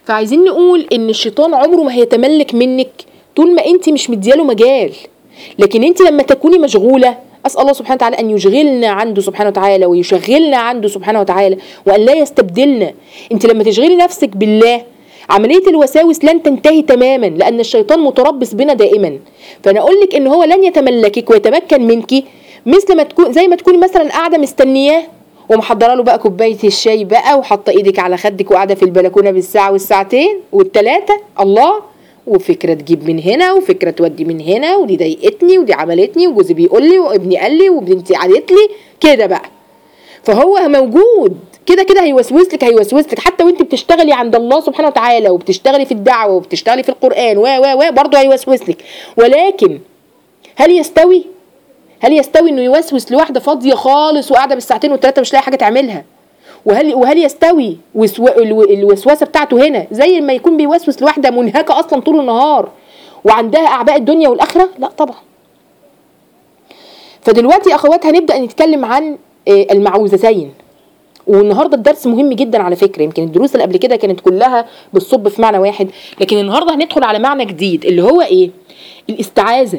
فعايزين نقول ان الشيطان عمره ما هيتملك منك طول ما انت مش مدياله مجال لكن انت لما تكوني مشغوله اسال الله سبحانه وتعالى ان يشغلنا عنده سبحانه وتعالى ويشغلنا عنده سبحانه وتعالى وان لا يستبدلنا انت لما تشغلي نفسك بالله عمليه الوساوس لن تنتهي تماما لان الشيطان متربص بنا دائما فانا اقول لك ان هو لن يتملكك ويتمكن منك مثل ما تكون زي ما تكوني مثلا قاعده مستنياه ومحضره له بقى كوبايه الشاي بقى وحاطه ايدك على خدك وقاعده في البلكونه بالساعه والساعتين والثلاثه الله وفكره تجيب من هنا وفكره تودي من هنا ودي ضايقتني ودي عملتني وجوزي بيقول لي وابني قال لي وبنتي قالت لي كده بقى فهو موجود كده كده هيوسوس لك هيوسوس لك حتى وانت بتشتغلي عند الله سبحانه وتعالى وبتشتغلي في الدعوه وبتشتغلي في القران و و و برضه هيوسوس لك ولكن هل يستوي هل يستوي انه يوسوس لواحده فاضيه خالص وقاعده بالساعتين والثلاثه مش لاقي حاجه تعملها وهل وهل يستوي وسو الو- الوسوسه بتاعته هنا زي ما يكون بيوسوس لواحده منهكه اصلا طول النهار وعندها اعباء الدنيا والاخره لا طبعا فدلوقتي يا اخوات هنبدا نتكلم عن آه، المعوذتين والنهارده الدرس مهم جدا على فكره يمكن الدروس اللي قبل كده كانت كلها بتصب في معنى واحد لكن النهارده هندخل على معنى جديد اللي هو ايه الاستعاذه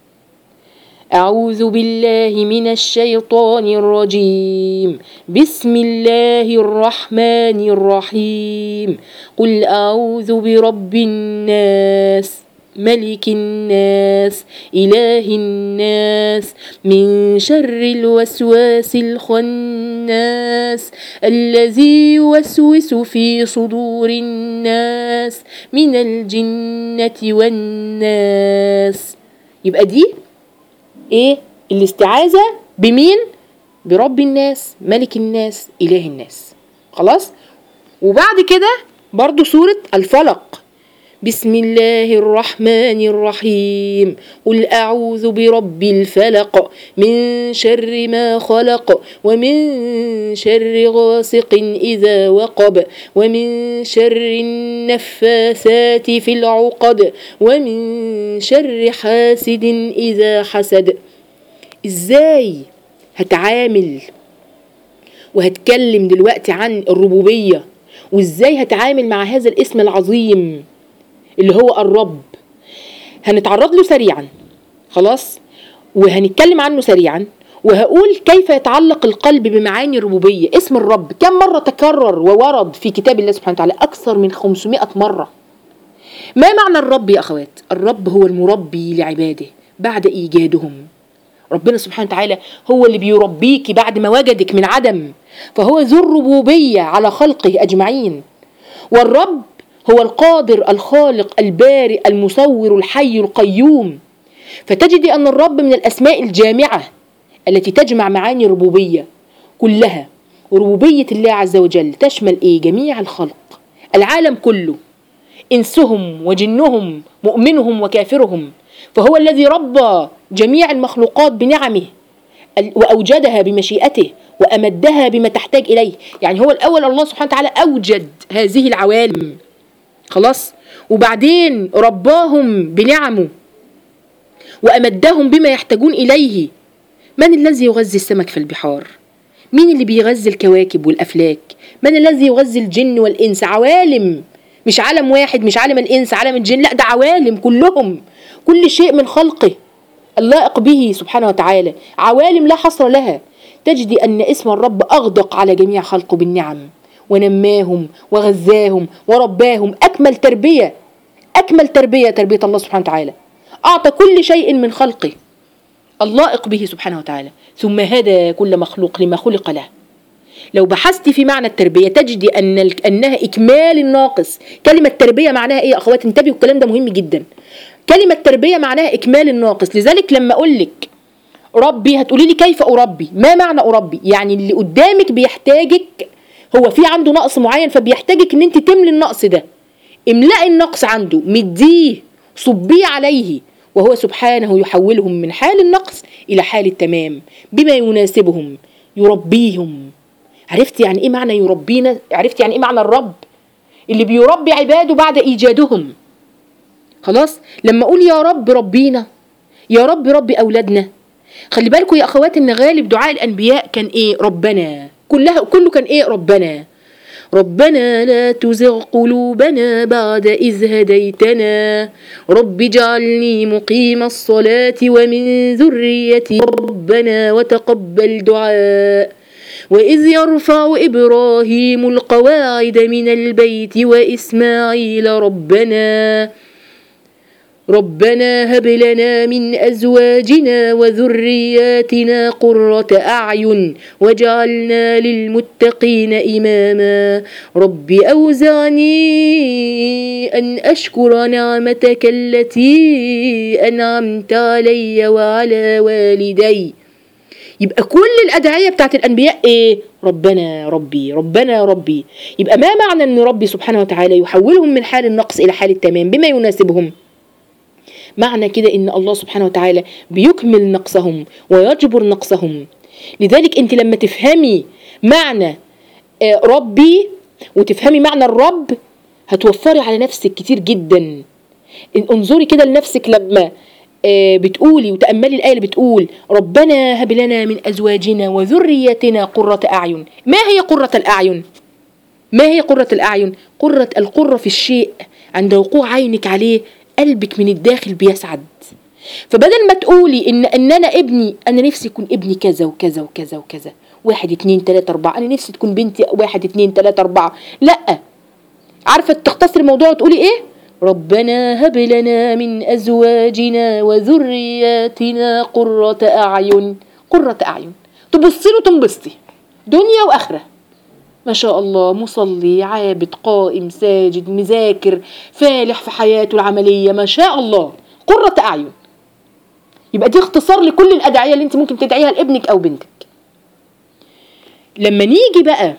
أعوذ بالله من الشيطان الرجيم بسم الله الرحمن الرحيم قل أعوذ برب الناس ملك الناس إله الناس من شر الوسواس الخناس الذي يوسوس في صدور الناس من الجنة والناس يبقى دي ايه الاستعاذة بمين برب الناس ملك الناس اله الناس خلاص وبعد كده برضو سورة الفلق بسم الله الرحمن الرحيم قل أعوذ برب الفلق من شر ما خلق ومن شر غاسق إذا وقب ومن شر النفاثات في العقد ومن شر حاسد إذا حسد إزاي هتعامل وهتكلم دلوقتي عن الربوبية وإزاي هتعامل مع هذا الاسم العظيم اللي هو الرب هنتعرض له سريعا خلاص وهنتكلم عنه سريعا وهقول كيف يتعلق القلب بمعاني الربوبية اسم الرب كم مرة تكرر وورد في كتاب الله سبحانه وتعالى أكثر من 500 مرة ما معنى الرب يا أخوات الرب هو المربي لعباده بعد إيجادهم ربنا سبحانه وتعالى هو اللي بيربيك بعد ما وجدك من عدم فهو ذو الربوبية على خلقه أجمعين والرب هو القادر الخالق البارئ المصور الحي القيوم فتجد أن الرب من الأسماء الجامعة التي تجمع معاني الربوبية كلها وربوبية الله عز وجل تشمل إيه جميع الخلق العالم كله إنسهم وجنهم مؤمنهم وكافرهم فهو الذي ربى جميع المخلوقات بنعمه ال- وأوجدها بمشيئته وأمدها بما تحتاج إليه يعني هو الأول الله سبحانه وتعالى أوجد هذه العوالم خلاص وبعدين رباهم بنعمه وأمدهم بما يحتاجون إليه من الذي يغذي السمك في البحار مين اللي بيغذي الكواكب والأفلاك من الذي يغذي الجن والإنس عوالم مش عالم واحد مش عالم الإنس عالم الجن لا ده عوالم كلهم كل شيء من خلقه اللائق به سبحانه وتعالى عوالم لا حصر لها تجد أن اسم الرب أغدق على جميع خلقه بالنعم ونماهم وغذاهم ورباهم أكمل تربية أكمل تربية تربية الله سبحانه وتعالى أعطى كل شيء من خلقه اللائق به سبحانه وتعالى ثم هدى كل مخلوق لما خلق له لو بحثت في معنى التربية تجدي أن ال- أنها إكمال الناقص كلمة تربية معناها إيه يا أخوات انتبهوا الكلام ده مهم جدا كلمة تربية معناها إكمال الناقص لذلك لما أقول لك ربي هتقولي لي كيف أربي ما معنى أربي يعني اللي قدامك بيحتاجك هو في عنده نقص معين فبيحتاجك ان انت تملي النقص ده املأي النقص عنده مديه صبيه عليه وهو سبحانه يحولهم من حال النقص إلى حال التمام بما يناسبهم يربيهم عرفت يعني ايه معنى يربينا عرفت يعني ايه معنى الرب اللي بيربي عباده بعد ايجادهم خلاص لما اقول يا رب ربينا يا رب ربي اولادنا خلي بالكم يا اخوات ان غالب دعاء الانبياء كان ايه ربنا كلها كله كان ايه ربنا ربنا لا تزغ قلوبنا بعد إذ هديتنا رب اجعلني مقيم الصلاة ومن ذريتي ربنا وتقبل دعاء وإذ يرفع إبراهيم القواعد من البيت وإسماعيل ربنا ربنا هب لنا من أزواجنا وذرياتنا قرة أعين واجعلنا للمتقين إماما رب أوزعني أن أشكر نعمتك التي أنعمت علي وعلى والدي يبقى كل الأدعية بتاعت الأنبياء إيه؟ ربنا ربي ربنا ربي يبقى ما معنى أن ربي سبحانه وتعالى يحولهم من حال النقص إلى حال التمام بما يناسبهم معنى كده ان الله سبحانه وتعالى بيكمل نقصهم ويجبر نقصهم لذلك انت لما تفهمي معنى آه، ربي وتفهمي معنى الرب هتوفري على نفسك كتير جدا إن- انظري كده لنفسك لما آه، بتقولي وتأملي الآية اللي بتقول ربنا هب لنا من أزواجنا وذريتنا قرة أعين ما هي قرة الأعين؟ ما هي قرة الأعين؟ قرة القرة في الشيء عند وقوع عينك عليه قلبك من الداخل بيسعد فبدل ما تقولي ان ان انا ابني انا نفسي يكون ابني كذا وكذا وكذا وكذا واحد اتنين تلاتة اربعة انا نفسي تكون بنتي واحد اتنين تلاتة اربعة لا عارفة تختصر الموضوع وتقولي ايه ربنا هب لنا من ازواجنا وذرياتنا قرة اعين قرة اعين تبصي له تنبسطي دنيا واخره ما شاء الله مصلي عابد قائم ساجد مذاكر فالح في حياته العملية ما شاء الله قرة أعين يبقى دي اختصار لكل الأدعية اللي انت ممكن تدعيها لابنك أو بنتك لما نيجي بقى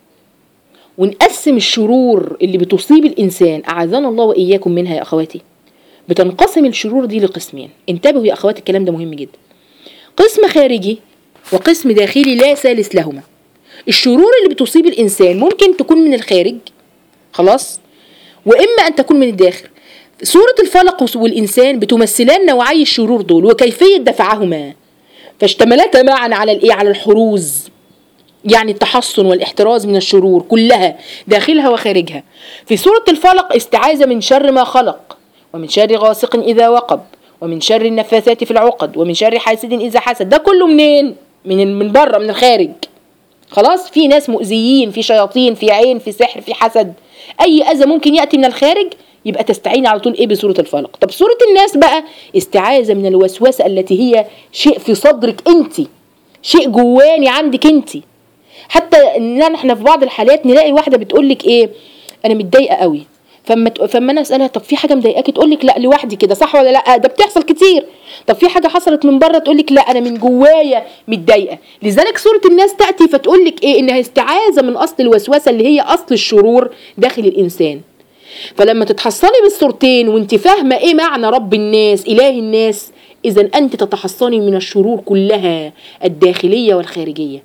ونقسم الشرور اللي بتصيب الإنسان أعاذنا الله وإياكم منها يا أخواتي بتنقسم الشرور دي لقسمين انتبهوا يا أخواتي الكلام ده مهم جدا قسم خارجي وقسم داخلي لا ثالث لهما الشرور اللي بتصيب الإنسان ممكن تكون من الخارج خلاص وإما أن تكون من الداخل سورة الفلق والإنسان بتمثلان نوعي الشرور دول وكيفية دفعهما فاشتملتا معا على الإيه على الحروز يعني التحصن والاحتراز من الشرور كلها داخلها وخارجها في سورة الفلق استعاذة من شر ما خلق ومن شر غاسق إذا وقب ومن شر النفاثات في العقد ومن شر حاسد إذا حسد ده كله منين من من بره من الخارج خلاص في ناس مؤذيين في شياطين في عين في سحر في حسد اي اذى ممكن ياتي من الخارج يبقى تستعين على طول ايه بسوره الفلق طب سوره الناس بقى استعاذه من الوسوسه التي هي شيء في صدرك انت شيء جواني عندك انت حتى ان احنا في بعض الحالات نلاقي واحده بتقول لك ايه انا متضايقه قوي فما ت- فما انا اسالها طب في حاجه مضايقاكي تقول لك لا لوحدي كده صح ولا لا ده بتحصل كتير طب في حاجه حصلت من بره تقول لك لا انا من جوايا متضايقه لذلك سوره الناس تاتي فتقول لك ايه انها استعاذه من اصل الوسوسه اللي هي اصل الشرور داخل الانسان فلما تتحصني بالصورتين وانت فاهمه ايه معنى رب الناس اله الناس اذا انت تتحصني من الشرور كلها الداخليه والخارجيه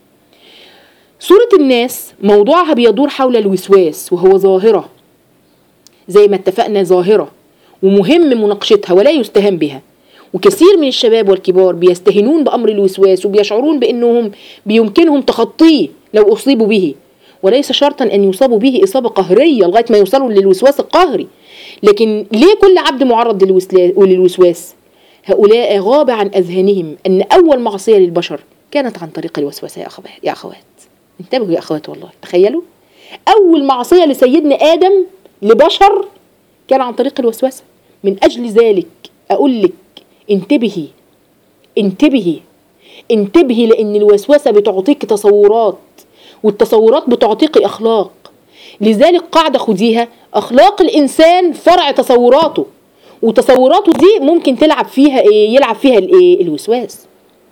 سورة الناس موضوعها بيدور حول الوسواس وهو ظاهرة زي ما اتفقنا ظاهرة ومهم مناقشتها ولا يستهان بها وكثير من الشباب والكبار بيستهينون بأمر الوسواس وبيشعرون بأنهم بيمكنهم تخطيه لو أصيبوا به وليس شرطا أن يصابوا به إصابة قهرية لغاية ما يوصلوا للوسواس القهري لكن ليه كل عبد معرض للوسلا- للوسواس هؤلاء غاب عن أذهانهم أن أول معصية للبشر كانت عن طريق الوسوسة يا أخوات يا أخوات انتبهوا يا أخوات والله تخيلوا أول معصية لسيدنا آدم لبشر كان عن طريق الوسوسة من أجل ذلك أقول لك انتبهي انتبهي انتبهي لأن الوسوسة بتعطيك تصورات والتصورات بتعطيك أخلاق لذلك قاعدة خديها أخلاق الإنسان فرع تصوراته وتصوراته دي ممكن تلعب فيها إيه يلعب فيها الإيه الوسواس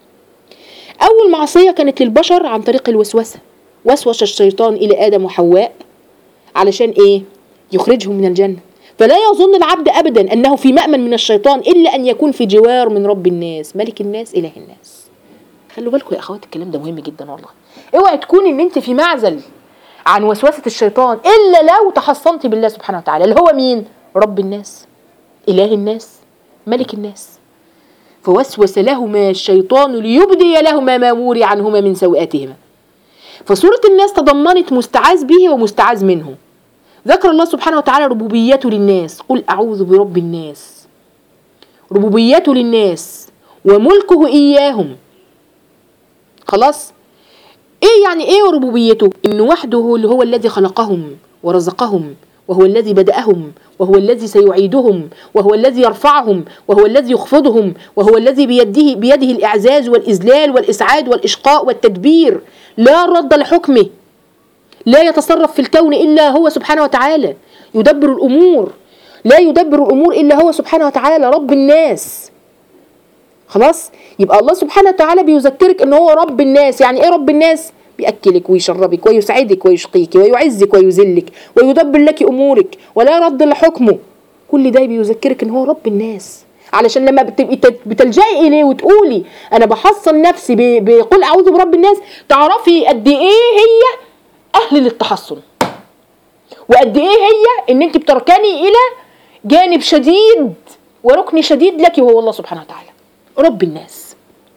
أول معصية كانت للبشر عن طريق الوسوسة وسوس الشيطان إلى آدم وحواء علشان إيه يخرجهم من الجنة فلا يظن العبد أبدا أنه في مأمن من الشيطان إلا أن يكون في جوار من رب الناس ملك الناس إله الناس خلوا بالكم يا أخوات الكلام ده مهم جدا والله اوعي تكوني ان انت في معزل عن وسوسة الشيطان إلا لو تحصنت بالله سبحانه وتعالى اللي هو مين رب الناس إله الناس ملك الناس فوسوس لهما الشيطان ليبدي لهما ما موري عنهما من سوءاتهما فسورة الناس تضمنت مستعاذ به ومستعاذ منه ذكر الله سبحانه وتعالى ربوبيته للناس قل أعوذ برب الناس ربوبيته للناس وملكه إياهم خلاص ايه يعني ايه ربوبيته ان وحده اللي هو الذي خلقهم ورزقهم وهو الذي بدأهم وهو الذي سيعيدهم وهو الذي يرفعهم وهو الذي يخفضهم وهو الذي بيده بيده الإعزاز والإذلال والإسعاد والإشقاء والتدبير لا رد لحكمه لا يتصرف في الكون إلا هو سبحانه وتعالى يدبر الأمور لا يدبر الأمور إلا هو سبحانه وتعالى رب الناس خلاص يبقى الله سبحانه وتعالى بيذكرك ان هو رب الناس يعني ايه رب الناس بيأكلك ويشربك ويسعدك ويشقيك ويعزك ويذلك ويدبر لك امورك ولا رد لحكمه كل ده بيذكرك ان هو رب الناس علشان لما بتبقي تت- بتلجئي اليه وتقولي انا بحصن نفسي ب- بقول اعوذ برب الناس تعرفي قد ايه هي اهل للتحصن وقد ايه هي ان انت بتركني الى جانب شديد وركن شديد لك وهو الله سبحانه وتعالى رب الناس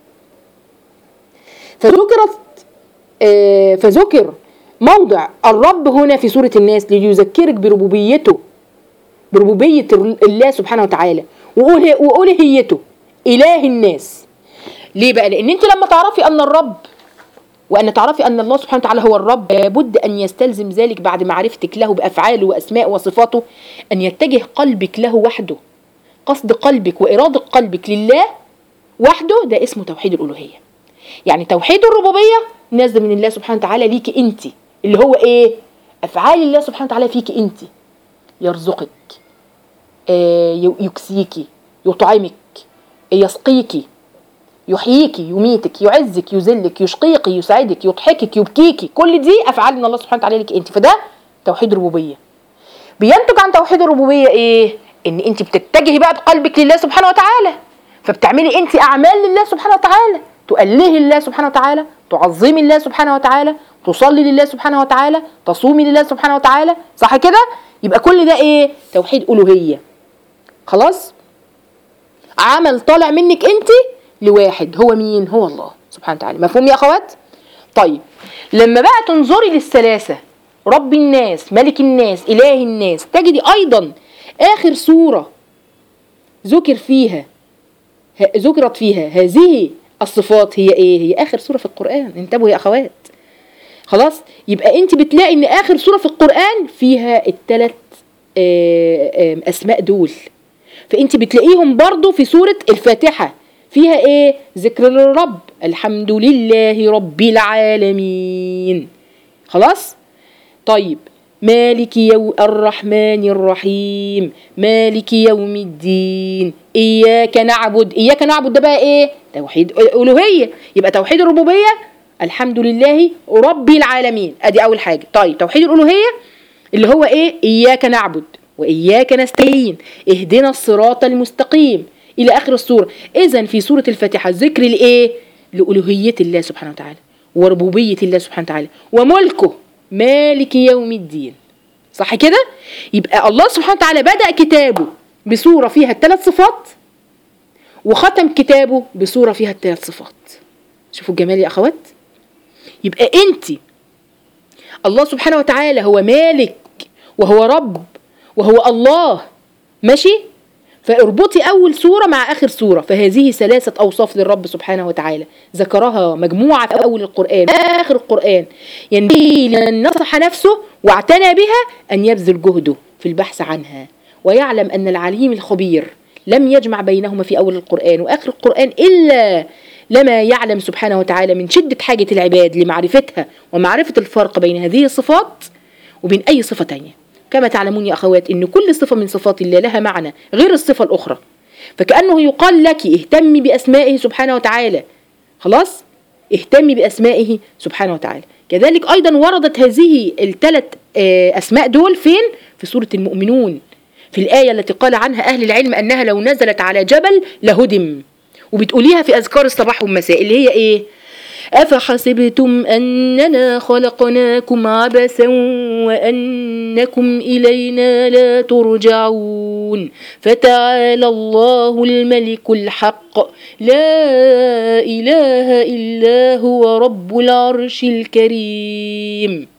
فذكرت آه، فذكر موضع الرب هنا في سورة الناس ليذكرك بربوبيته بربوبية الله سبحانه وتعالى وأله- وألوهيته إله الناس ليه بقى؟ لأن أنت لما تعرفي أن الرب وأن تعرفي أن الله سبحانه وتعالى هو الرب لابد أن يستلزم ذلك بعد معرفتك له بأفعاله وأسماء وصفاته أن يتجه قلبك له وحده قصد قلبك وإرادة قلبك لله وحده ده اسمه توحيد الألوهية يعني توحيد الربوبية نازل من الله سبحانه وتعالى ليكي انت اللي هو ايه افعال الله سبحانه وتعالى فيكي انت يرزقك آه، ي- يكسيكي يطعمك يسقيكي يحييكي يميتك يعزك يذلك يشقيك يسعدك يضحكك يبكيكي كل دي افعال من الله سبحانه وتعالى لك انت فده توحيد ربوبيه بينتج عن توحيد الربوبيه ايه ان انت بتتجهي بقى بقلبك لله سبحانه وتعالى فبتعملي انت اعمال لله سبحانه وتعالى تؤلهي الله سبحانه وتعالى تعظمي الله سبحانه وتعالى تصلي لله سبحانه وتعالى تصومي لله سبحانه وتعالى صح كده يبقى كل ده ايه توحيد الوهيه خلاص عمل طالع منك انت لواحد هو مين هو الله سبحانه وتعالى مفهوم يا اخوات طيب لما بقى تنظري للثلاثه رب الناس ملك الناس اله الناس تجدي ايضا اخر سوره ذكر فيها ه- ذكرت فيها هذه الصفات هي ايه هي اخر سوره في القران انتبهوا يا اخوات خلاص يبقى انت بتلاقي ان اخر سوره في القران فيها الثلاث اسماء دول فانت بتلاقيهم برضو في سوره الفاتحه فيها ايه ذكر للرب الحمد لله رب العالمين خلاص طيب مالك يوم الرحمن الرحيم مالك يوم الدين إياك نعبد إياك نعبد ده بقى إيه توحيد ألوهية يبقى توحيد الربوبية الحمد لله رب العالمين أدي أول حاجة طيب توحيد الألوهية اللي هو إيه إياك نعبد وإياك نستعين اهدنا الصراط المستقيم إلى آخر السورة إذا في سورة الفاتحة ذكر الإيه لألوهية الله سبحانه وتعالى وربوبية الله سبحانه وتعالى وملكه مالك يوم الدين صح كده يبقى الله سبحانه وتعالى بدأ كتابه بسورة فيها الثلاث صفات وختم كتابه بسورة فيها الثلاث صفات شوفوا الجمال يا أخوات يبقى أنت الله سبحانه وتعالى هو مالك وهو رب وهو الله ماشي فاربطي أول سورة مع آخر سورة فهذه ثلاثة أوصاف للرب سبحانه وتعالى ذكرها مجموعة في أول القرآن آخر القرآن ينبغي لمن نصح نفسه واعتنى بها أن يبذل جهده في البحث عنها ويعلم أن العليم الخبير لم يجمع بينهما في أول القرآن وآخر القرآن إلا لما يعلم سبحانه وتعالى من شدة حاجة العباد لمعرفتها ومعرفة الفرق بين هذه الصفات وبين أي صفة تانية كما تعلمون يا أخوات أن كل صفة من صفات الله لها معنى غير الصفة الأخرى فكأنه يقال لك اهتمي بأسمائه سبحانه وتعالى خلاص اهتمي بأسمائه سبحانه وتعالى كذلك أيضا وردت هذه الثلاث أسماء دول فين في سورة المؤمنون في الآية التي قال عنها أهل العلم أنها لو نزلت على جبل لهدم وبتقوليها في أذكار الصباح والمساء اللي هي إيه أفحسبتم أننا خلقناكم عبثا وأنكم إلينا لا ترجعون فتعالى الله الملك الحق لا إله إلا هو رب العرش الكريم